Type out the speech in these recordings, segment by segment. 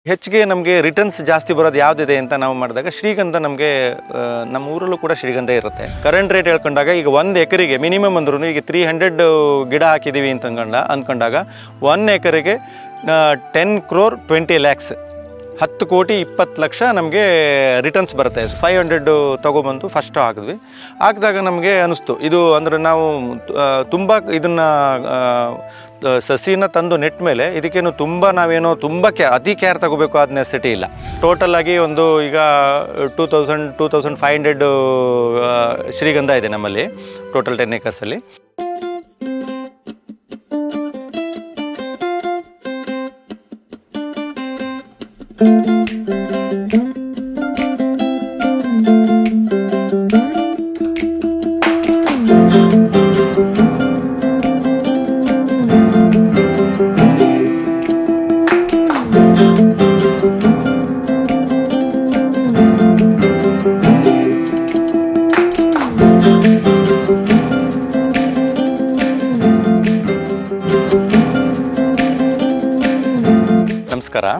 ಹೆಚ್ಚಿಗೆ ನಮಗೆ ರಿಟರ್ನ್ಸ್ ಜಾಸ್ತಿ ಬರೋದು ಯಾವುದಿದೆ ಅಂತ ನಾವು ಮಾಡಿದಾಗ ಶ್ರೀಗಂಧ ನಮಗೆ ನಮ್ಮ ಊರಲ್ಲೂ ಕೂಡ ಶ್ರೀಗಂಧ ಇರುತ್ತೆ ಕರೆಂಟ್ ರೇಟ್ ಹೇಳ್ಕೊಂಡಾಗ ಈಗ ಒಂದು ಎಕರೆಗೆ ಮಿನಿಮಮ್ ಅಂದ್ರೂ ಈಗ ತ್ರೀ ಹಂಡ್ರೆಡ್ ಗಿಡ ಹಾಕಿದ್ದೀವಿ ಅಂತ ಅಂದ್ಕೊಂಡ ಅಂದ್ಕೊಂಡಾಗ ಒನ್ ಎಕರೆಗೆ ಟೆನ್ ಕ್ರೋರ್ ಟ್ವೆಂಟಿ ಲ್ಯಾಕ್ಸ್ ಹತ್ತು ಕೋಟಿ ಇಪ್ಪತ್ತು ಲಕ್ಷ ನಮಗೆ ರಿಟರ್ನ್ಸ್ ಬರುತ್ತೆ ಫೈವ್ ಹಂಡ್ರೆಡ್ ತೊಗೊಬಂದು ಫಸ್ಟ್ ಹಾಕಿದ್ವಿ ಹಾಕಿದಾಗ ನಮಗೆ ಅನಿಸ್ತು ಇದು ಅಂದರೆ ನಾವು ತುಂಬ ಇದನ್ನು ಸಸಿನ ತಂದು ನೆಟ್ ಮೇಲೆ ಇದಕ್ಕೇನು ತುಂಬ ನಾವೇನೋ ತುಂಬ ಕ್ಯಾ ಅತಿ ಕೇರ್ ತಗೋಬೇಕು ಅದು ನೆಸಿಟಿ ಇಲ್ಲ ಟೋಟಲ್ ಆಗಿ ಒಂದು ಈಗ two thousand two thousand five hundred ಶ್ರೀಗಂಧ ಇದೆ ನಮ್ಮಲ್ಲಿ ಟೋಟಲ್ ಟೆನ್ ಏಕರ್ಸಲ್ಲಿ ನಮಸ್ಕಾರ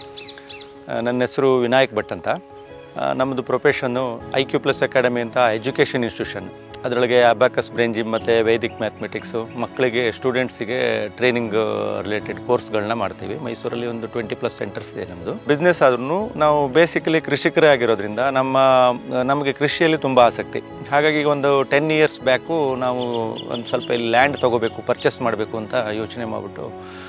ಆ, ನನ್ನ ಹೆಸರು ವಿನಾಯಕ್ ಭಟ್ ಅಂತ ಆ, ನಮ್ಮದು profession I Q plus academy ಅಂತ ಎಜುಕೇಷನ್ ಇನ್ಸ್ಟಿಟ್ಯೂಷನ್ ಅದರೊಳಗೆ ಅಬ್ಯಾಕಸ್ ಬ್ರೇನ್ ಜಿಮ್ ಮತ್ತು ವೈದಿಕ್ ಮ್ಯಾಥಮೆಟಿಕ್ಸು ಮಕ್ಕಳಿಗೆ ಸ್ಟೂಡೆಂಟ್ಸಿಗೆ ಟ್ರೈನಿಂಗ್ ರಿಲೇಟೆಡ್ ಕೋರ್ಸ್ಗಳನ್ನ ಮಾಡ್ತೀವಿ ಮೈಸೂರಲ್ಲಿ ಒಂದು ಟ್ವೆಂಟಿ ಪ್ಲಸ್ ಸೆಂಟರ್ಸ್ ಇದೆ ನಮ್ಮದು ಬಿಸ್ನೆಸ್ ಆದ್ರೂ ನಾವು ಬೇಸಿಕಲಿ ಕೃಷಿಕರೇ ಆಗಿರೋದ್ರಿಂದ ನಮ್ಮ ನಮಗೆ ಕೃಷಿಯಲ್ಲಿ ತುಂಬ ಆಸಕ್ತಿ ಹಾಗಾಗಿ ಈಗ ಒಂದು ಟೆನ್ ಇಯರ್ಸ್ ಬ್ಯಾಕು ನಾವು ಒಂದು ಸ್ವಲ್ಪ ಇಲ್ಲಿ ಲ್ಯಾಂಡ್ ತೊಗೋಬೇಕು ಪರ್ಚೇಸ್ ಮಾಡಬೇಕು ಅಂತ ಯೋಚನೆ ಮಾಡಿಬಿಟ್ಟು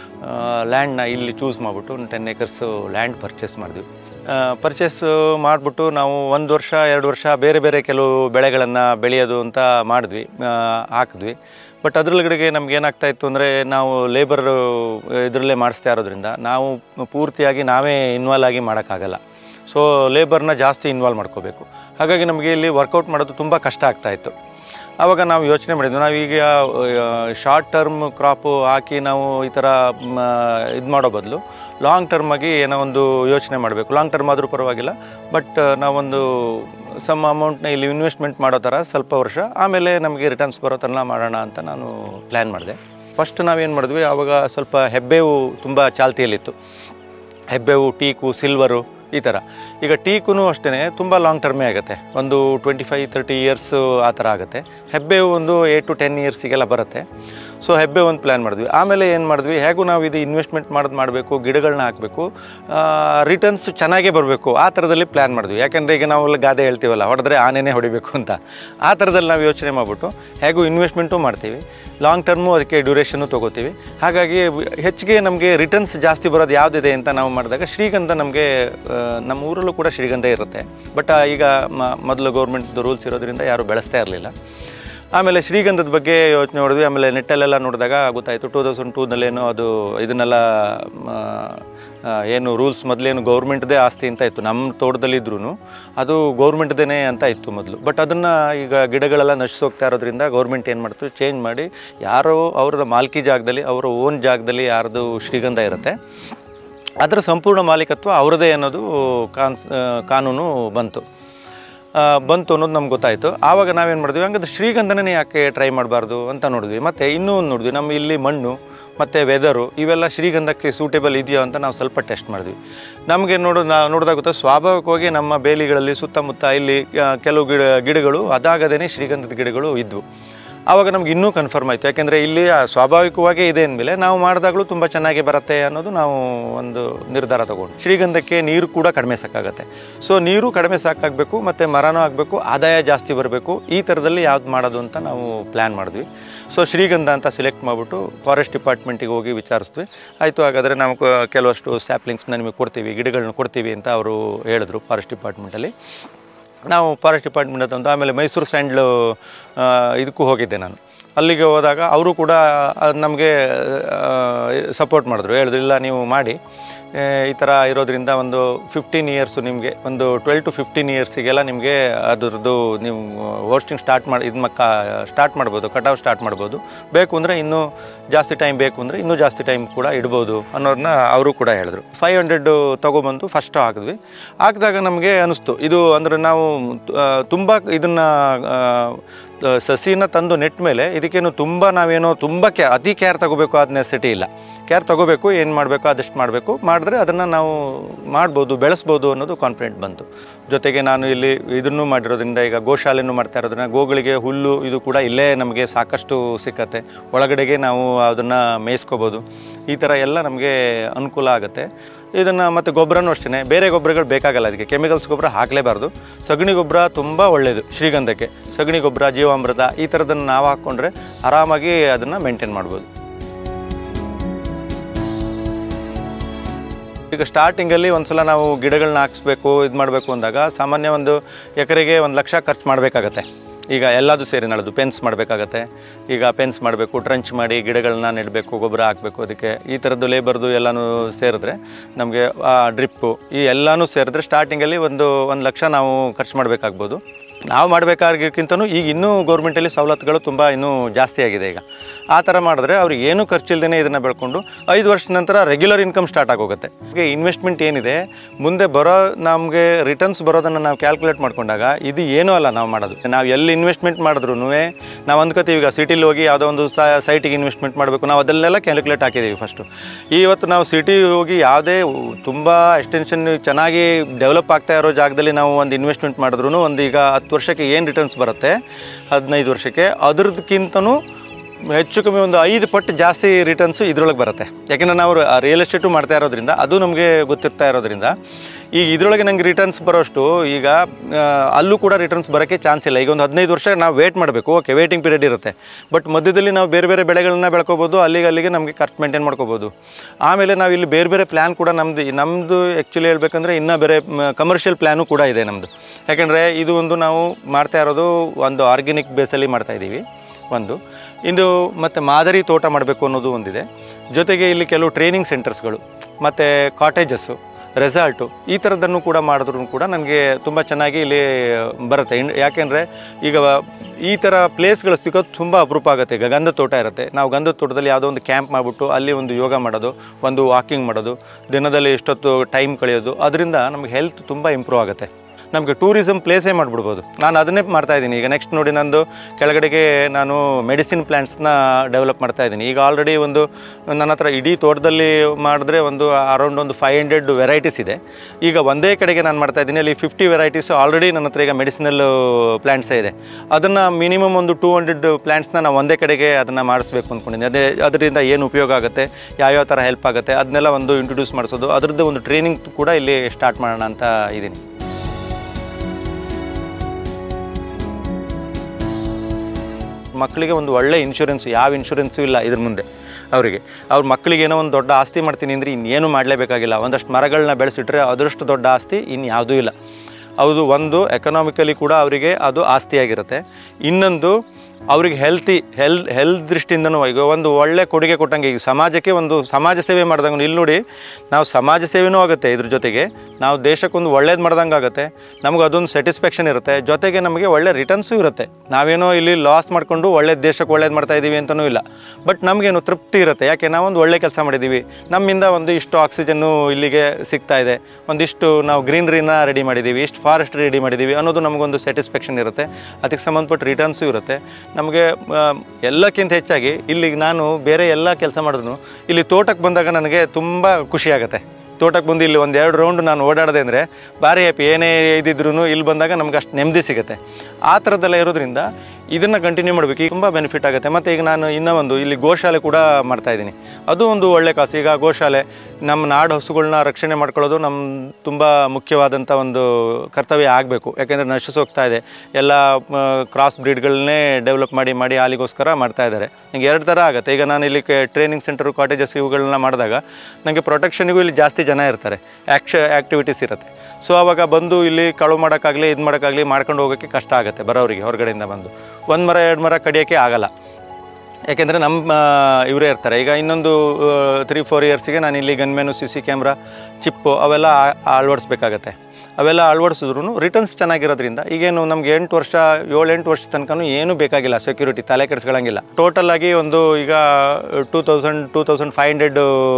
ಲ್ಯಾಂಡ್ನ ಇಲ್ಲಿ ಚೂಸ್ ಮಾಡಿಬಿಟ್ಟು ಒಂದು ಟೆನ್ ಏಕರ್ಸು ಲ್ಯಾಂಡ್ ಪರ್ಚೇಸ್ ಮಾಡಿದ್ವಿ ಪರ್ಚೇಸ್ ಮಾಡಿಬಿಟ್ಟು ನಾವು ಒಂದು ವರ್ಷ ಎರಡು ವರ್ಷ ಬೇರೆ ಬೇರೆ ಕೆಲವು ಬೆಳೆಗಳನ್ನು ಬೆಳೆಯೋದು ಅಂತ ಮಾಡಿದ್ವಿ ಆ, ಹಾಕಿದ್ವಿ ಬಟ್ ಅದ್ರೊಳಗಡೆಗೆ ನಮ್ಗೆ ಏನಾಗ್ತಾ ಇತ್ತು ಅಂದರೆ ನಾವು ಲೇಬರ್ ಇದರಲ್ಲೇ ಮಾಡಿಸ್ತಾ ಇರೋದ್ರಿಂದ ನಾವು ಪೂರ್ತಿಯಾಗಿ ನಾವೇ ಇನ್ವಾಲ್ವ್ ಆಗಿ ಮಾಡೋಕ್ಕಾಗಲ್ಲ ಸೊ ಲೇಬರ್ನ ಜಾಸ್ತಿ ಇನ್ವಾಲ್ವ್ ಮಾಡ್ಕೋಬೇಕು ಹಾಗಾಗಿ ನಮಗೆ ಇಲ್ಲಿ ವರ್ಕೌಟ್ ಮಾಡೋದು ತುಂಬ ಕಷ್ಟ ಆಗ್ತಾ ಇತ್ತು ಆವಾಗ ನಾವು ಯೋಚನೆ ಮಾಡಿದ್ವಿ ನಾವೀಗ ಶಾರ್ಟ್ ಟರ್ಮ್ ಕ್ರಾಪು ಹಾಕಿ ನಾವು ಈ ಥರ ಇದು ಮಾಡೋ ಬದಲು ಲಾಂಗ್ ಟರ್ಮಾಗಿ ಏನೋ ಒಂದು ಯೋಚನೆ ಮಾಡಬೇಕು ಲಾಂಗ್ ಟರ್ಮ್ ಆದರೂ ಪರವಾಗಿಲ್ಲ ಬಟ್ ನಾವೊಂದು ಸಮ್ ಅಮೌಂಟ್ನ ಇಲ್ಲಿ ಇನ್ವೆಸ್ಟ್ಮೆಂಟ್ ಮಾಡೋ ಥರ ಸ್ವಲ್ಪ ವರ್ಷ ಆಮೇಲೆ ನಮಗೆ ರಿಟರ್ನ್ಸ್ ಬರೋ ಥರ ಮಾಡೋಣ ಅಂತ ನಾನು ಪ್ಲ್ಯಾನ್ ಮಾಡಿದೆ ಫಸ್ಟ್ ನಾವೇನು ಮಾಡಿದ್ವಿ ಆವಾಗ ಸ್ವಲ್ಪ ಹೆಬ್ಬೇವು ತುಂಬ ಚಾಲ್ತಿಯಲ್ಲಿತ್ತು ಹೆಬ್ಬೇವು ಟೀಕು ಸಿಲ್ವರು ಈ ಥರ ಈಗ ಟೀಕು ಅಷ್ಟೇ ತುಂಬ ಲಾಂಗ್ ಟರ್ಮೇ ಆಗುತ್ತೆ ಒಂದು ಟ್ವೆಂಟಿ ಫೈವ್ ತರ್ಟಿ ಇಯರ್ಸ್ ಆ ಥರ ಆಗುತ್ತೆ ಹೆಬ್ಬೇವು ಒಂದು ಏಯ್ಟ್ ಟು ಟೆನ್ ಇಯರ್ಸಿಗೆಲ್ಲ ಬರುತ್ತೆ ಸೊ ಹೆಬ್ಬೆ ಒಂದು ಪ್ಲ್ಯಾನ್ ಮಾಡಿದ್ವಿ ಆಮೇಲೆ ಏನು ಮಾಡಿದ್ವಿ ಹೇಗೂ ನಾವು ಇದು ಇನ್ವೆಸ್ಟ್ಮೆಂಟ್ ಮಾಡೋದು ಮಾಡಬೇಕು ಗಿಡಗಳನ್ನ ಹಾಕಬೇಕು ರಿಟರ್ನ್ಸ್ ಚೆನ್ನಾಗೇ ಬರಬೇಕು ಆ ಥರದಲ್ಲಿ ಪ್ಲ್ಯಾನ್ ಮಾಡಿದ್ವಿ ಯಾಕೆಂದರೆ ಈಗ ನಾವೆಲ್ಲ ಗಾದೆ ಹೇಳ್ತೀವಲ್ಲ ಹೊಡೆದ್ರೆ ಆನೆನೇ ಹೊಡಿಬೇಕು ಅಂತ ಆ ಥರದಲ್ಲಿ ನಾವು ಯೋಚನೆ ಮಾಡಿಬಿಟ್ಟು ಹೇಗೂ ಇನ್ವೆಸ್ಟ್ಮೆಂಟು ಮಾಡ್ತೀವಿ ಲಾಂಗ್ ಟರ್ಮು ಅದಕ್ಕೆ ಡ್ಯೂರೇಷನ್ನು ತೊಗೋತೀವಿ ಹಾಗಾಗಿ ಹೆಚ್ಚಿಗೆ ನಮಗೆ ರಿಟರ್ನ್ಸ್ ಜಾಸ್ತಿ ಬರೋದು ಯಾವುದಿದೆ ಅಂತ ನಾವು ಮಾಡಿದಾಗ ಶ್ರೀಗಂಧ ನಮಗೆ ನಮ್ಮ ಊರಲ್ಲೂ ಕೂಡ ಶ್ರೀಗಂಧ ಇರುತ್ತೆ ಬಟ್ ಈಗ ಮ ಮೊದಲು ಗೌರ್ಮೆಂಟ್ದು ರೂಲ್ಸ್ ಇರೋದ್ರಿಂದ ಯಾರೂ ಬೆಳೆಸ್ತಾ ಇರಲಿಲ್ಲ ಆಮೇಲೆ ಶ್ರೀಗಂಧದ ಬಗ್ಗೆ ಯೋಚನೆ ಮಾಡಿದ್ವಿ ಆಮೇಲೆ ನೆಟ್ಟಲ್ಲೆಲ್ಲ ನೋಡಿದಾಗ ಗೊತ್ತಾಯಿತು ಟೂ ತೌಸಂಡ್ ಟೂನಲ್ಲೇನೋ ಅದು ಇದನ್ನೆಲ್ಲ ಮ, ಆ, ಏನು ರೂಲ್ಸ್ ಮೊದಲೇನು ಗೌರ್ಮೆಂಟ್ದೇ ಆಸ್ತಿ ಅಂತ ಇತ್ತು ನಮ್ಮ ತೋಟದಲ್ಲಿದ್ರೂ ಅದು ಗೌರ್ಮೆಂಟ್ದೇ ಅಂತ ಇತ್ತು ಮೊದಲು ಬಟ್ ಅದನ್ನು ಈಗ ಗಿಡಗಳೆಲ್ಲ ನಶಿಸೋಗ್ತಾ ಇರೋದ್ರಿಂದ ಗೌರ್ಮೆಂಟ್ ಏನು ಮಾಡ್ತು ಚೇಂಜ್ ಮಾಡಿ ಯಾರೋ ಅವ್ರದ ಮಾಲ್ಕಿ ಜಾಗದಲ್ಲಿ ಅವರ ಓನ್ ಜಾಗದಲ್ಲಿ ಯಾರ್ದು ಶ್ರೀಗಂಧ ಇರುತ್ತೆ ಅದರ ಸಂಪೂರ್ಣ ಮಾಲೀಕತ್ವ ಅವರದೇ ಅನ್ನೋದು ಕಾನ್ಸ್ ಆ, ಕಾನೂನು ಬಂತು ಆ, ಬಂತು ಅನ್ನೋದು ನಮ್ಗೆ ಗೊತ್ತಾಯಿತು ಆವಾಗ ನಾವೇನು ಮಾಡಿದ್ವಿ ಹಂಗಂದ್ರೆ ಶ್ರೀಗಂಧನೇ ಯಾಕೆ ಟ್ರೈ ಮಾಡಬಾರ್ದು ಅಂತ ನೋಡಿದ್ವಿ ಮತ್ತು ಇನ್ನೂ ಒಂದು ನೋಡಿದ್ವಿ ನಮ್ಮ ಇಲ್ಲಿ ಮಣ್ಣು ಮತ್ತು ವೆದರು ಇವೆಲ್ಲ ಶ್ರೀಗಂಧಕ್ಕೆ ಸೂಟೇಬಲ್ ಇದೆಯೋ ಅಂತ ನಾವು ಸ್ವಲ್ಪ ಟೆಸ್ಟ್ ಮಾಡಿದ್ವಿ ನಮಗೆ ನೋಡೋದು ನಾವು ನೋಡಿದಾಗ ಗೊತ್ತಾ ಸ್ವಾಭಾವಿಕವಾಗಿ ನಮ್ಮ ಬೇಲಿಗಳಲ್ಲಿ ಸುತ್ತಮುತ್ತ ಇಲ್ಲಿ ಆ, ಕೆಲವು ಗಿಡ ಗಿಡಗಳು ಅದಾಗದೇ ಶ್ರೀಗಂಧದ ಗಿಡಗಳು ಇದ್ವು ಆವಾಗ ನಮ್ಗೆ ಇನ್ನೂ ಕನ್ಫರ್ಮ್ ಆಯಿತು ಯಾಕೆಂದರೆ ಇಲ್ಲಿ ಆ ಸ್ವಾಭಾವಿಕವಾಗೇ ಇದೆ ಅಂದಮೇಲೆ ನಾವು ಮಾಡಿದಾಗಲೂ ತುಂಬ ಚೆನ್ನಾಗಿ ಬರುತ್ತೆ ಅನ್ನೋದು ನಾವು ಒಂದು ನಿರ್ಧಾರ ತಗೊಂಡು ಶ್ರೀಗಂಧಕ್ಕೆ ನೀರು ಕೂಡ ಕಡಿಮೆ ಸಾಕಾಗುತ್ತೆ ಸೊ ನೀರು ಕಡಿಮೆ ಸಾಕಾಗಬೇಕು ಮತ್ತು ಮರನೂ ಆಗಬೇಕು ಆದಾಯ ಜಾಸ್ತಿ ಬರಬೇಕು ಈ ಥರದಲ್ಲಿ ಯಾವ್ದು ಮಾಡೋದು ಅಂತ ನಾವು ಪ್ಲ್ಯಾನ್ ಮಾಡಿದ್ವಿ ಸೊ ಶ್ರೀಗಂಧ ಅಂತ ಸೆಲೆಕ್ಟ್ ಮಾಡಿಬಿಟ್ಟು ಫಾರೆಸ್ಟ್ ಡಿಪಾರ್ಟ್ಮೆಂಟಿಗೆ ಹೋಗಿ ವಿಚಾರಿಸಿದ್ವಿ ಆಯಿತು ಹಾಗಾದರೆ ನಾವು ಕ- ಕೆಲವಷ್ಟು ಸ್ಯಾಪ್ಲಿಂಗ್ಸ್ನ ನಿಮಗೆ ಕೊಡ್ತೀವಿ ಗಿಡಗಳನ್ನ ಕೊಡ್ತೀವಿ ಅಂತ ಅವರು ಹೇಳಿದ್ರು ಫಾರೆಸ್ಟ್ ಡಿಪಾರ್ಟ್ಮೆಂಟಲ್ಲಿ ನಾವು ಫಾರೆಸ್ಟ್ ಡಿಪಾರ್ಟ್ಮೆಂಟ್ ತಂದು ಆಮೇಲೆ ಮೈಸೂರು ಸ್ಯಾಂಡ್ಲು ಆ, ಇದಕ್ಕೂ ಹೋಗಿದ್ದೆ ನಾನು ಅಲ್ಲಿಗೆ ಹೋದಾಗ ಅವರು ಕೂಡ ನಮಗೆ ಸಪೋರ್ಟ್ ಮಾಡಿದ್ರು ಹೇಳಿದ್ರು ಇಲ್ಲ ನೀವು ಮಾಡಿ ಆ, ಈ ಥರ ಇರೋದ್ರಿಂದ ಒಂದು ಫಿಫ್ಟೀನ್ ಇಯರ್ಸು ನಿಮಗೆ ಒಂದು ಟ್ವೆಲ್ ಟು ಫಿಫ್ಟೀನ್ ಇಯರ್ಸಿಗೆಲ್ಲ ನಿಮಗೆ ಅದರದ್ದು ನೀವು ಹೋಸ್ಟಿಂಗ್ ಸ್ಟಾರ್ಟ್ ಮಾಡಿ ಇದು ಮಕ್ಕ ಸ್ಟಾರ್ಟ್ ಮಾಡ್ಬೋದು ಕಟಾವ್ ಸ್ಟಾರ್ಟ್ ಮಾಡ್ಬೋದು ಬೇಕು ಅಂದರೆ ಇನ್ನೂ ಜಾಸ್ತಿ ಟೈಮ್ ಬೇಕು ಅಂದರೆ ಇನ್ನೂ ಜಾಸ್ತಿ ಟೈಮ್ ಕೂಡ ಇಡ್ಬೋದು ಅನ್ನೋದನ್ನ ಅವರು ಕೂಡ ಹೇಳಿದ್ರು ಫೈವ್ ಹಂಡ್ರೆಡ್ ತೊಗೊಬಂದು ಫಸ್ಟ್ ಹಾಕಿದ್ವಿ ಹಾಕಿದಾಗ ನಮಗೆ ಅನಿಸ್ತು ಇದು ಅಂದರೆ ನಾವು ತುಂಬ ಇದನ್ನು ಸಸಿನ ತಂದು ನೆಟ್ ಮೇಲೆ ಇದಕ್ಕೇನು ತುಂಬ ನಾವೇನೋ ತುಂಬ ಕ್ಯಾ ಅತಿ ಕೇರ್ ತಗೋಬೇಕು ಆದ ನೆಸಿಟಿ ಇಲ್ಲ ಕೇರ್ ತೊಗೋಬೇಕು ಏನು ಮಾಡಬೇಕು ಅದಷ್ಟು ಮಾಡಬೇಕು ಮಾಡಿದ್ರೆ ಅದನ್ನು ನಾವು ಮಾಡ್ಬೋದು ಬೆಳೆಸ್ಬೋದು ಅನ್ನೋದು ಕಾನ್ಫಿಡೆಂಟ್ ಬಂತು ಜೊತೆಗೆ ನಾನು ಇಲ್ಲಿ ಇದನ್ನು ಮಾಡಿರೋದ್ರಿಂದ ಈಗ ಗೋಶಾಲೆನೂ ಮಾಡ್ತಾ ಇರೋದ್ರಿಂದ ಗೋಗಳಿಗೆ ಹುಲ್ಲು ಇದು ಕೂಡ ಇಲ್ಲೇ ನಮಗೆ ಸಾಕಷ್ಟು ಸಿಕ್ಕತ್ತೆ ಒಳಗಡೆಗೆ ನಾವು ಅದನ್ನು ಮೇಯಿಸ್ಕೋಬೋದು ಈ ಥರ ಎಲ್ಲ ನಮಗೆ ಅನುಕೂಲ ಆಗುತ್ತೆ ಇದನ್ನು ಮತ್ತು ಗೊಬ್ಬರನೂ ಅಷ್ಟೇ ಬೇರೆ ಗೊಬ್ಬರಗಳು ಬೇಕಾಗಲ್ಲ ಅದಕ್ಕೆ ಕೆಮಿಕಲ್ಸ್ ಗೊಬ್ಬರ ಹಾಕಲೇಬಾರ್ದು ಸಗಣಿ ಗೊಬ್ಬರ ತುಂಬ ಒಳ್ಳೆಯದು ಶ್ರೀಗಂಧಕ್ಕೆ ಸಗಣಿ ಗೊಬ್ಬರ ಜೀವಾಮೃತ ಈ ಥರದನ್ನು ನಾವು ಹಾಕ್ಕೊಂಡ್ರೆ ಆರಾಮಾಗಿ ಅದನ್ನು ಮೇಂಟೈನ್ ಮಾಡ್ಬೋದು ಈಗ ಸ್ಟಾರ್ಟಿಂಗಲ್ಲಿ ಒಂದು ಸಲ ನಾವು ಗಿಡಗಳನ್ನ ಹಾಕಿಸ್ಬೇಕು ಇದು ಮಾಡಬೇಕು ಅಂದಾಗ ಸಾಮಾನ್ಯ ಒಂದು ಎಕರೆಗೆ ಒಂದು ಲಕ್ಷ ಖರ್ಚು ಮಾಡಬೇಕಾಗತ್ತೆ ಈಗ ಎಲ್ಲದೂ ಸೇರಿ ನಳದು ಪೆನ್ಸ್ ಮಾಡಬೇಕಾಗತ್ತೆ ಈಗ ಪೆನ್ಸ್ ಮಾಡಬೇಕು ಟ್ರಂಚ್ ಮಾಡಿ ಗಿಡಗಳನ್ನ ನೆಡಬೇಕು ಗೊಬ್ಬರ ಹಾಕಬೇಕು ಅದಕ್ಕೆ ಈ ಥರದ್ದು ಲೇಬರ್ದು ಎಲ್ಲನೂ ಸೇರಿದ್ರೆ ನಮಗೆ ಡ್ರಿಪ್ಪು ಈ ಎಲ್ಲನೂ ಸೇರಿದ್ರೆ ಸ್ಟಾರ್ಟಿಂಗಲ್ಲಿ ಒಂದು ಒಂದು ಲಕ್ಷ ನಾವು ಖರ್ಚು ಮಾಡಬೇಕಾಗ್ಬೋದು ನಾವು ಮಾಡಬೇಕಾಗಿರ್ಕಿಂತನೂ ಈಗ ಇನ್ನೂ ಗೌರ್ಮೆಂಟಲ್ಲಿ ಸವಲತ್ತುಗಳು ತುಂಬ ಇನ್ನೂ ಜಾಸ್ತಿ ಆಗಿದೆ ಈಗ ಆ ಥರ ಮಾಡಿದ್ರೆ ಅವ್ರಿಗೆ ಏನೂ ಖರ್ಚಿಲ್ದೇ ಇದನ್ನು ಬೆಳ್ಕೊಂಡು ಐದು ವರ್ಷದ ನಂತರ ರೆಗ್ಯುಲರ್ ಇನ್ಕಮ್ ಸ್ಟಾರ್ಟ್ ಆಗೋಗುತ್ತೆ ಈಗ ಇನ್ವೆಸ್ಟ್ಮೆಂಟ್ ಏನಿದೆ ಮುಂದೆ ಬರೋ ನಮಗೆ ರಿಟರ್ನ್ಸ್ ಬರೋದನ್ನು ನಾವು ಕ್ಯಾಲ್ಕುಲೇಟ್ ಮಾಡ್ಕೊಂಡಾಗ ಇದು ಏನೂ ಅಲ್ಲ ನಾವು ಮಾಡೋದು ನಾವು ಎಲ್ಲಿ ಇನ್ವೆಸ್ಟ್ಮೆಂಟ್ ಮಾಡಿದ್ರು ನಾವು ಅಂದ್ಕೋತೀವಿ ಈಗ ಸಿಟಿಲಿ ಹೋಗಿ ಯಾವುದೋ ಒಂದು ಸೈಟಿಗೆ ಇನ್ವೆಸ್ಟ್ಮೆಂಟ್ ಮಾಡಬೇಕು ನಾವು ಅದನ್ನೆಲ್ಲ ಕ್ಯಾಲ್ಕುಲೇಟ್ ಹಾಕಿದ್ದೀವಿ ಫಸ್ಟು ಇವತ್ತು ನಾವು ಸಿಟಿ ಹೋಗಿ ಯಾವುದೇ ತುಂಬ ಎಕ್ಸ್ಟೆನ್ಷನ್ ಚೆನ್ನಾಗಿ ಡೆವಲಪ್ ಆಗ್ತಾ ಇರೋ ಜಾಗದಲ್ಲಿ ನಾವು ಒಂದು ಇನ್ವೆಸ್ಟ್ಮೆಂಟ್ ಮಾಡಿದ್ರು ಒಂದು ಈಗ ಹತ್ತು ವರ್ಷಕ್ಕೆ ಏನು ರಿಟರ್ನ್ಸ್ ಬರುತ್ತೆ ಹದಿನೈದು ವರ್ಷಕ್ಕೆ ಅದ್ರದ್ಕಿಂತನೂ ಹೆಚ್ಚು ಕಮ್ಮಿ ಒಂದು ಐದು ಪಟ್ಟು ಜಾಸ್ತಿ ರಿಟರ್ನ್ಸು ಇದ್ರೊಳಗೆ ಬರುತ್ತೆ ಯಾಕೆಂದರೆ ನಾವು ರಿಯಲ್ ಎಸ್ಟೇಟು ಮಾಡ್ತಾ ಇರೋದ್ರಿಂದ ಅದು ನಮಗೆ ಗೊತ್ತಿರ್ತಾ ಇರೋದ್ರಿಂದ ಈಗ ಇದರೊಳಗೆ ನಂಗೆ ರಿಟರ್ನ್ಸ್ ಬರೋಷ್ಟು ಈಗ ಆ, ಅಲ್ಲೂ ಕೂಡ ರಿಟರ್ನ್ಸ್ ಬರೋಕ್ಕೆ ಚಾನ್ಸ್ ಇಲ್ಲ ಈಗ ಒಂದು ಹದಿನೈದು ವರ್ಷ ನಾವು ವೇಟ್ ಮಾಡಬೇಕು ಓಕೆ ವೇಟಿಂಗ್ ಪೀರಿಯಡ್ ಇರುತ್ತೆ ಬಟ್ ಮಧ್ಯದಲ್ಲಿ ನಾವು ಬೇರೆ ಬೇರೆ ಬೆಳೆಗಳನ್ನ ಬೆಳ್ಕೊಬೋದು ಅಲ್ಲಿಗೆ ಅಲ್ಲಿಗೆ ನಮಗೆ ಖರ್ಚು ಮೇಂಟೈನ್ ಮಾಡ್ಕೋಬೋದು ಆಮೇಲೆ ನಾವು ಇಲ್ಲಿ ಬೇರೆ ಬೇರೆ ಪ್ಲ್ಯಾನ್ ಕೂಡ ನಮ್ಮದು ನಮ್ಮದು ಆ್ಯಕ್ಚುಲಿ ಹೇಳ್ಬೇಕಂದ್ರೆ ಇನ್ನೂ ಬೇರೆ ಕಮರ್ಷಿಯಲ್ ಪ್ಲ್ಯಾನು ಕೂಡ ಇದೆ ನಮ್ಮದು ಯಾಕೆಂದರೆ ಇದು ಒಂದು ನಾವು ಮಾಡ್ತಾ ಇರೋದು ಒಂದು ಆರ್ಗ್ಯಾನಿಕ್ ಬೇಸಲ್ಲಿ ಮಾಡ್ತಾ ಇದ್ದೀವಿ ಒಂದು ಇದು ಮತ್ತು ಮಾದರಿ ತೋಟ ಮಾಡಬೇಕು ಅನ್ನೋದು ಒಂದಿದೆ ಜೊತೆಗೆ ಇಲ್ಲಿ ಕೆಲವು ಟ್ರೈನಿಂಗ್ ಸೆಂಟರ್ಸ್ಗಳು ಮತ್ತು ಕಾಟೇಜಸ್ಸು ರೆಸಾರ್ಟು ಈ ಥರದ್ದನ್ನು ಕೂಡ ಮಾಡಿದ್ರು ಕೂಡ ನನಗೆ ತುಂಬ ಚೆನ್ನಾಗಿ ಇಲ್ಲಿ ಬರುತ್ತೆ ಇನ್ ಯಾಕೆಂದರೆ ಈಗ ಈ ಥರ ಪ್ಲೇಸ್ಗಳು ಸಿಗೋದು ತುಂಬ ಅಪರೂಪ ಆಗುತ್ತೆ ಈಗ ಗಂಧದ ತೋಟ ಇರುತ್ತೆ ನಾವು ಗಂಧದ ತೋಟದಲ್ಲಿ ಯಾವುದೋ ಒಂದು ಕ್ಯಾಂಪ್ ಮಾಡಿಬಿಟ್ಟು ಅಲ್ಲಿ ಒಂದು ಯೋಗ ಮಾಡೋದು ಒಂದು ವಾಕಿಂಗ್ ಮಾಡೋದು ದಿನದಲ್ಲಿ ಎಷ್ಟೊತ್ತು ಟೈಮ್ ಕಳೆಯೋದು ಅದರಿಂದ ನಮಗೆ ಹೆಲ್ತ್ ತುಂಬ ಇಂಪ್ರೂವ್ ಆಗುತ್ತೆ ನಮಗೆ ಟೂರಿಸಮ್ ಪ್ಲೇಸೇ ಮಾಡಿಬಿಡ್ಬೋದು ನಾನು ಅದನ್ನೇ ಮಾಡ್ತಾ ಇದ್ದೀನಿ ಈಗ ನೆಕ್ಸ್ಟ್ ನೋಡಿ ನಂದು ಕೆಳಗಡೆಗೆ ನಾನು ಮೆಡಿಸಿನ್ ಪ್ಲ್ಯಾಂಟ್ಸ್ನ ಡೆವಲಪ್ ಮಾಡ್ತಾ ಇದ್ದೀನಿ ಈಗ ಆಲ್ರೆಡಿ ಒಂದು ನನ್ನ ಹತ್ರ ಇಡೀ ತೋಟದಲ್ಲಿ ಮಾಡಿದ್ರೆ ಒಂದು ಅರೌಂಡ್ ಒಂದು ಫೈವ್ ಹಂಡ್ರೆಡ್ ವೆರೈಟೀಸ್ ಇದೆ ಈಗ ಒಂದೇ ಕಡೆಗೆ ನಾನು ಮಾಡ್ತಾ ಇದ್ದೀನಿ ಅಲ್ಲಿ ಫಿಫ್ಟಿ ವೆರೈಟೀಸ್ ಆಲ್ರೆಡಿ ನನ್ನ ಹತ್ರ ಈಗ ಮೆಡಿಸಿನಲ್ ಪ್ಲ್ಯಾಂಟ್ಸೇ ಇದೆ ಅದನ್ನು ಮಿನಿಮಮ್ ಒಂದು ಟೂ ಹಂಡ್ರೆಡ್ ಪ್ಲ್ಯಾಂಟ್ಸ್ನ ನಾವು ಒಂದೇ ಕಡೆಗೆ ಅದನ್ನು ಮಾಡಿಸ್ಬೇಕು ಅಂದ್ಕೊಂಡಿದ್ದೀನಿ ಅದೇ ಅದರಿಂದ ಏನು ಉಪಯೋಗ ಆಗುತ್ತೆ ಯಾವ್ಯಾವ ಥರ ಹೆಲ್ಪ್ ಆಗುತ್ತೆ ಅದನ್ನೆಲ್ಲ ಒಂದು ಇಂಟ್ರೊಡ್ಯೂಸ್ ಮಾಡಿಸೋದು ಅದರದ್ದು ಒಂದು ಟ್ರೈನಿಂಗ್ ಕೂಡ ಇಲ್ಲಿ ಸ್ಟಾರ್ಟ್ ಮಾಡೋಣ ಅಂತ ಇದ್ದೀನಿ ಮಕ್ಕಳಿಗೆ ಒಂದು ಒಳ್ಳೆ ಇನ್ಶೂರೆನ್ಸ್ ಯಾವ ಇನ್ಶೂರೆನ್ಸು ಇಲ್ಲ ಇದ್ರ ಮುಂದೆ ಅವರಿಗೆ ಅವ್ರ ಮಕ್ಕಳಿಗೆ ಏನೋ ಒಂದು ದೊಡ್ಡ ಆಸ್ತಿ ಮಾಡ್ತೀನಿ ಅಂದರೆ ಇನ್ನೇನು ಮಾಡಲೇಬೇಕಾಗಿಲ್ಲ ಒಂದಷ್ಟು ಮರಗಳನ್ನ ಬೆಳೆಸಿಟ್ರೆ ಅದರಷ್ಟು ದೊಡ್ಡ ಆಸ್ತಿ ಇನ್ಯಾವುದೂ ಇಲ್ಲ ಅದು ಒಂದು ಎಕನಾಮಿಕಲಿ ಕೂಡ ಅವರಿಗೆ ಅದು ಆಸ್ತಿಯಾಗಿರುತ್ತೆ ಇನ್ನೊಂದು ಅವ್ರಿಗೆ ಹೆಲ್ತಿ ಹೆಲ್ ಹೆಲ್ತ್ ದೃಷ್ಟಿಯಿಂದನೂ ಈಗ ಒಂದು ಒಳ್ಳೆ ಕೊಡುಗೆ ಕೊಟ್ಟಂಗೆ ಈಗ ಸಮಾಜಕ್ಕೆ ಒಂದು ಸಮಾಜ ಸೇವೆ ಮಾಡ್ದಂಗೆ ಇಲ್ಲಿ ನೋಡಿ ನಾವು ಸಮಾಜ ಸೇವೆನೂ ಆಗುತ್ತೆ ಇದ್ರ ಜೊತೆಗೆ ನಾವು ದೇಶಕ್ಕೊಂದು ಒಳ್ಳೇದು ಮಾಡ್ದಂಗೆ ಆಗುತ್ತೆ ನಮ್ಗೆ ಅದೊಂದು ಸ್ಯಾಟಿಸ್ಫ್ಯಾಕ್ಷನ್ ಇರುತ್ತೆ ಜೊತೆಗೆ ನಮಗೆ ಒಳ್ಳೆ ರಿಟರ್ನ್ಸು ಇರುತ್ತೆ ನಾವೇನೋ ಇಲ್ಲಿ ಲಾಸ್ ಮಾಡಿಕೊಂಡು ಒಳ್ಳೆ ದೇಶಕ್ಕೆ ಒಳ್ಳೇದು ಮಾಡ್ತಾ ಇದ್ದೀವಿ ಅಂತಲೂ ಇಲ್ಲ ಬಟ್ ನಮಗೇನು ತೃಪ್ತಿ ಇರುತ್ತೆ ಯಾಕೆ ನಾವೊಂದು ಒಳ್ಳೆ ಕೆಲಸ ಮಾಡಿದ್ದೀವಿ ನಮ್ಮಿಂದ ಒಂದು ಇಷ್ಟು ಆಕ್ಸಿಜನ್ನು ಇಲ್ಲಿಗೆ ಸಿಗ್ತಾ ಇದೆ ಒಂದಿಷ್ಟು ನಾವು ಗ್ರೀನ್ರಿನ ರೆಡಿ ಮಾಡಿದ್ದೀವಿ ಇಷ್ಟು ಫಾರೆಸ್ಟ್ ರೆಡಿ ಮಾಡಿದ್ದೀವಿ ಅನ್ನೋದು ನಮಗೊಂದು ಸ್ಯಾಟಿಸ್ಫ್ಯಾಕ್ಷನ್ ಇರುತ್ತೆ ಅದಕ್ಕೆ ಸಂಬಂಧಪಟ್ಟ ರಿಟರ್ನ್ಸು ಇರುತ್ತೆ ನಮಗೆ ಆ, ಎಲ್ಲಕ್ಕಿಂತ ಹೆಚ್ಚಾಗಿ ಇಲ್ಲಿ ನಾನು ಬೇರೆ ಎಲ್ಲ ಕೆಲಸ ಮಾಡಿದ್ರು ಇಲ್ಲಿ ತೋಟಕ್ಕೆ ಬಂದಾಗ ನನಗೆ ತುಂಬ ಖುಷಿ ಆಗುತ್ತೆ ತೋಟಕ್ಕೆ ಬಂದು ಇಲ್ಲಿ ಒಂದು ಎರಡು ರೌಂಡ್ ನಾನು ಓಡಾಡಿದೆ ಅಂದರೆ ಭಾರಿ ಹ್ಯಾಪಿ ಏನೇ ಇದ್ದಿದ್ರು ಇಲ್ಲಿ ಬಂದಾಗ ನಮ್ಗೆ ಅಷ್ಟು ನೆಮ್ಮದಿ ಸಿಗುತ್ತೆ ಆ ಥರದ್ದೆಲ್ಲ ಇರೋದ್ರಿಂದ ಇದನ್ನು ಕಂಟಿನ್ಯೂ ಮಾಡಬೇಕು ಈಗ ತುಂಬ ಬೆನಿಫಿಟ್ ಆಗುತ್ತೆ ಮತ್ತು ಈಗ ನಾನು ಇನ್ನೂ ಒಂದು ಇಲ್ಲಿ ಗೋಶಾಲೆ ಕೂಡ ಮಾಡ್ತಾ ಇದ್ದೀನಿ ಅದು ಒಂದು ಒಳ್ಳೆ ಕಾಸು ಈಗ ಗೋಶಾಲೆ ನಮ್ಮ ನಾಡು ಹಸುಗಳನ್ನ ರಕ್ಷಣೆ ಮಾಡ್ಕೊಳ್ಳೋದು ನಮ್ಮ ತುಂಬ ಮುಖ್ಯವಾದಂಥ ಒಂದು ಕರ್ತವ್ಯ ಆಗಬೇಕು ಯಾಕೆಂದರೆ ನಶಿಸೋಗ್ತಾ ಇದೆ ಎಲ್ಲ ಕ್ರಾಸ್ ಬ್ರೀಡ್ಗಳನ್ನೇ ಡೆವಲಪ್ ಮಾಡಿ ಮಾಡಿ ಹಾಲಿಗೋಸ್ಕರ ಮಾಡ್ತಾ ಇದ್ದಾರೆ ನನಗೆ ಎರಡು ಥರ ಆಗುತ್ತೆ ಈಗ ನಾನು ಇಲ್ಲಿ ಟ್ರೈನಿಂಗ್ ಸೆಂಟರು ಕಾಟೇಜಸ್ ಇವುಗಳನ್ನ ಮಾಡಿದಾಗ ನನಗೆ ಪ್ರೊಟೆಕ್ಷನಿಗೂ ಇಲ್ಲಿ ಜಾಸ್ತಿ ಜನ ಇರ್ತಾರೆ ಆ್ಯಕ್ಷ ಆ್ಯಕ್ಟಿವಿಟೀಸ್ ಇರುತ್ತೆ ಸೊ ಆವಾಗ ಬಂದು ಇಲ್ಲಿ ಕಳು ಮಾಡೋಕ್ಕಾಗಲಿ ಇದು ಮಾಡೋಕ್ಕಾಗಲಿ ಮಾಡ್ಕೊಂಡು ಹೋಗೋಕ್ಕೆ ಕಷ್ಟ ಆಗುತ್ತೆ ಬರೋರಿಗೆ ಹೊರಗಡೆಯಿಂದ ಬಂದು ಒಂದು ಮರ ಎರಡು ಮರ ಕಡಿಯೋಕ್ಕೆ ಆಗಲ್ಲ ಯಾಕೆಂದರೆ ನಮ್ಮ ಇವರೇ ಇರ್ತಾರೆ ಈಗ ಇನ್ನೊಂದು ತ್ರೀ ಫೋರ್ ಇಯರ್ಸಿಗೆ ನಾನು ಇಲ್ಲಿ ಗನ್ಮೇನು ಸಿ ಸಿ ಕ್ಯಾಮ್ರಾ ಚಿಪ್ಪು ಅವೆಲ್ಲ ಆ- ಅಳವಡಿಸ್ಬೇಕಾಗತ್ತೆ ಅವೆಲ್ಲ ಅಳವಡಿಸಿದ್ರು ರಿಟರ್ನ್ಸ್ ಚೆನ್ನಾಗಿರೋದ್ರಿಂದ ಈಗೇನು ನಮ್ಗೆ ಎಂಟು ವರ್ಷ ಏಳು ಎಂಟು ವರ್ಷ ತನಕನೂ ಏನೂ ಬೇಕಾಗಿಲ್ಲ ಸೆಕ್ಯೂರಿಟಿ ತಲೆ ಕೆಡಿಸ್ಕೊಳ್ಳಂಗಿಲ್ಲ ಟೋಟಲ್ ಆಗಿ ಒಂದು ಈಗ two thousand two thousand five hundred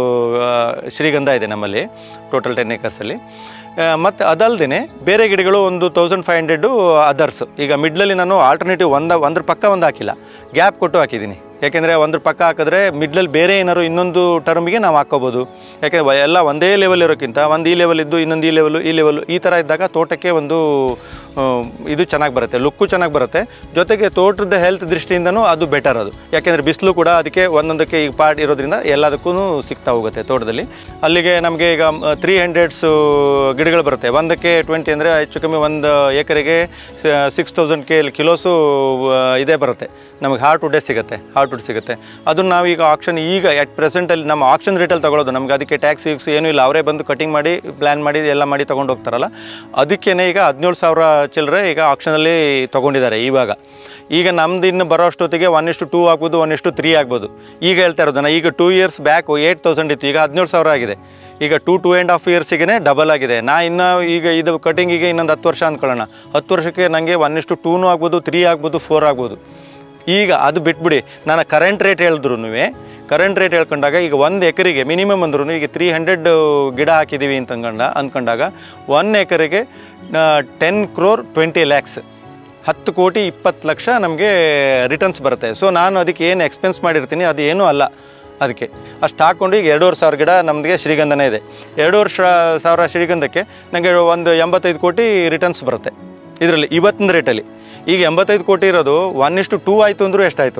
ಶ್ರೀಗಂಧ ಇದೆ ನಮ್ಮಲ್ಲಿ ಟೋಟಲ್ ಟೆನ್ ಏಕರ್ಸಲ್ಲಿ ಮತ್ತು ಅದಲ್ಲದೆ ಬೇರೆ ಗಿಡಗಳು ಒಂದು ತೌಸಂಡ್ ಫೈವ್ ಹಂಡ್ರೆಡು ಅದರ್ಸ್ ಈಗ ಮಿಡ್ಲಲ್ಲಿ ನಾನು ಆಲ್ಟರ್ನೇಟಿವ್ ಒಂದು ಒಂದ್ರ ಪಕ್ಕ ಒಂದು ಹಾಕಿಲ್ಲ ಗ್ಯಾಪ್ ಕೊಟ್ಟು ಹಾಕಿದ್ದೀನಿ ಯಾಕೆಂದರೆ ಒಂದ್ರ ಪಕ್ಕ ಹಾಕಿದ್ರೆ ಮಿಡ್ಲಲ್ಲಿ ಬೇರೆ ಏನಾದ್ರು ಇನ್ನೊಂದು ಟರ್ಮಿಗೆ ನಾವು ಹಾಕ್ಕೋಬೋದು ಯಾಕೆಂದರೆ ಎಲ್ಲ ಒಂದೇ ಲೆವೆಲ್ ಇರೋಕ್ಕಿಂತ ಒಂದು ಈ ಲೆವೆಲ್ ಇದ್ದು ಇನ್ನೊಂದು ಈ ಲೆವೆಲು ಈ ಲೆವೆಲು ಈ ಥರ ಇದ್ದಾಗ ತೋಟಕ್ಕೆ ಒಂದು ಆ, ಇದು ಚೆನ್ನಾಗಿ ಬರುತ್ತೆ ಲುಕ್ಕು ಚೆನ್ನಾಗಿ ಬರುತ್ತೆ ಜೊತೆಗೆ ತೋಟದ ಹೆಲ್ತ್ ದೃಷ್ಟಿಯಿಂದನೂ ಅದು ಬೆಟರ್ ಅದು ಯಾಕೆಂದರೆ ಬಿಸಿಲು ಕೂಡ ಅದಕ್ಕೆ ಒಂದೊಂದಕ್ಕೆ ಈಗ ಪಾರ್ಟ್ ಇರೋದ್ರಿಂದ ಎಲ್ಲದಕ್ಕೂ ಸಿಗ್ತಾ ಹೋಗುತ್ತೆ ತೋಟದಲ್ಲಿ ಅಲ್ಲಿಗೆ ನಮಗೆ ಈಗ ತ್ರೀ ಹಂಡ್ರೆಡ್ಸು ಗಿಡಗಳು ಬರುತ್ತೆ ಒಂದಕ್ಕೆ ಟ್ವೆಂಟಿ ಅಂದರೆ ಹೆಚ್ಚು ಕಮ್ಮಿ ಒಂದು ಎಕರೆಗೆ ಸಿಕ್ಸ್ ತೌಸಂಡ್ ಕೆ ಕಿಲೋಸು ಆ, ಇದೇ ಬರುತ್ತೆ ನಮಗೆ ಹಾರ್ಟ್ ವುಡ್ಡೇ ಸಿಗುತ್ತೆ ಹಾರ್ಟ್ ವುಡ್ ಸಿಗುತ್ತೆ ಅದನ್ನು ನಾವು ಈಗ ಆಕ್ಷನ್ ಈಗ ಎಟ್ ಪ್ರೆಸೆಂಟಲ್ಲಿ ನಮ್ಮ ಆಕ್ಷನ್ ರೇಟಲ್ಲಿ ತಗೊಳ್ಳೋದು ನಮ್ಗೆ ಅದಕ್ಕೆ ಟ್ಯಾಕ್ಸ್ ಗೀಕ್ಸ್ ಏನೂ ಇಲ್ಲ ಅವರೇ ಬಂದು ಕಟಿಂಗ್ ಮಾಡಿ ಪ್ಲ್ಯಾನ್ ಮಾಡಿ ಎಲ್ಲ ಮಾಡಿ ತೊಗೊಂಡು ಹೋಗ್ತಾರಲ್ಲ ಅದಕ್ಕೇ ಈಗ ಹದಿನೇಳು ಸಾವಿರ ಚಿಲ್ಲರೆ ಈಗ ಆಕ್ಷನಲ್ಲಿ ತೊಗೊಂಡಿದ್ದಾರೆ ಇವಾಗ ಈಗ ನಮ್ದು ಇನ್ನು ಬರೋ ಅಷ್ಟೊತ್ತಿಗೆ ಒನ್ ಇಷ್ಟು ಟೂ ಆಗ್ಬೋದು ಒನ್ ಇಷ್ಟು ತ್ರೀ ಆಗ್ಬೋದು ಈಗ ಹೇಳ್ತಾ ಇರೋದನ್ನ ಈಗ two years back eight thousand ಇತ್ತು ಈಗ ಹದಿನೇಳು ಸಾವಿರ ಆಗಿದೆ ಈಗ ಟೂ ಟೂ ಆ್ಯಂಡ್ ಹಾಫ್ ಇಯರ್ಸಿಗೆ ಡಬಲ್ ಆಗಿದೆ ನಾ ಇನ್ನು ಈಗ ಇದು ಕಟಿಂಗಿಗೆ ಇನ್ನೊಂದು ಹತ್ತು ವರ್ಷ ಅಂದ್ಕೊಳ್ಳೋಣ ಹತ್ತು ವರ್ಷಕ್ಕೆ ನನಗೆ ಒನ್ ಇಷ್ಟು ಟೂನೂ ಆಗ್ಬೋದು ತ್ರೀ ಆಗ್ಬೋದು ಫೋರ್ ಆಗ್ಬೋದು ಈಗ ಅದು ಬಿಟ್ಬಿಡಿ ನಾನು ಕರೆಂಟ್ ರೇಟ್ ಹೇಳಿದ್ರು ಕರೆಂಟ್ ರೇಟ್ ಹೇಳ್ಕೊಂಡಾಗ ಈಗ ಒಂದು ಎಕರೆಗೆ ಮಿನಿಮಮ್ ಅಂದ್ರೂ ಈಗ ತ್ರೀ ಹಂಡ್ರೆಡ್ ಗಿಡ ಹಾಕಿದ್ದೀವಿ ಅಂತ ಅಂದ್ಕೊಂಡ ಅಂದ್ಕೊಂಡಾಗ ಒನ್ ಎಕರೆಗೆ ಟೆನ್ ಕ್ರೋರ್ ಟ್ವೆಂಟಿ ಲ್ಯಾಕ್ಸ್ ಹತ್ತು ಕೋಟಿ ಇಪ್ಪತ್ತು ಲಕ್ಷ ನಮಗೆ ರಿಟರ್ನ್ಸ್ ಬರುತ್ತೆ ಸೊ ನಾನು ಅದಕ್ಕೆ ಏನು ಎಕ್ಸ್ಪೆನ್ಸ್ ಮಾಡಿರ್ತೀನಿ ಅದು ಏನೂ ಅಲ್ಲ ಅದಕ್ಕೆ ಅಷ್ಟು ಹಾಕ್ಕೊಂಡು ಈಗ ಎರಡೂವರೆ ಸಾವಿರ ಗಿಡ ನಮಗೆ ಶ್ರೀಗಂಧನೇ ಇದೆ ಎರಡೂವರೆ ಶ- ಸಾವಿರ ಶ್ರೀಗಂಧಕ್ಕೆ ನನಗೆ ಒಂದು ಎಂಬತ್ತೈದು ಕೋಟಿ ರಿಟರ್ನ್ಸ್ ಬರುತ್ತೆ ಇದರಲ್ಲಿ ಇವತ್ತಿನ ರೇಟಲ್ಲಿ ಈಗ ಎಂಬತ್ತೈದು ಕೋಟಿ ಇರೋದು ಒನ್ ಇಷ್ಟು ಟೂ ಆಯಿತು ಅಂದರೂ ಎಷ್ಟಾಯಿತು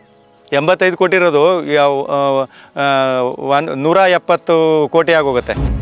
ಎಂಬತ್ತೈದು ಕೋಟಿ ಇರೋದು ಯಾವ ಒಂದು ನೂರ ಎಪ್ಪತ್ತು ಕೋಟಿ ಆಗೋಗುತ್ತೆ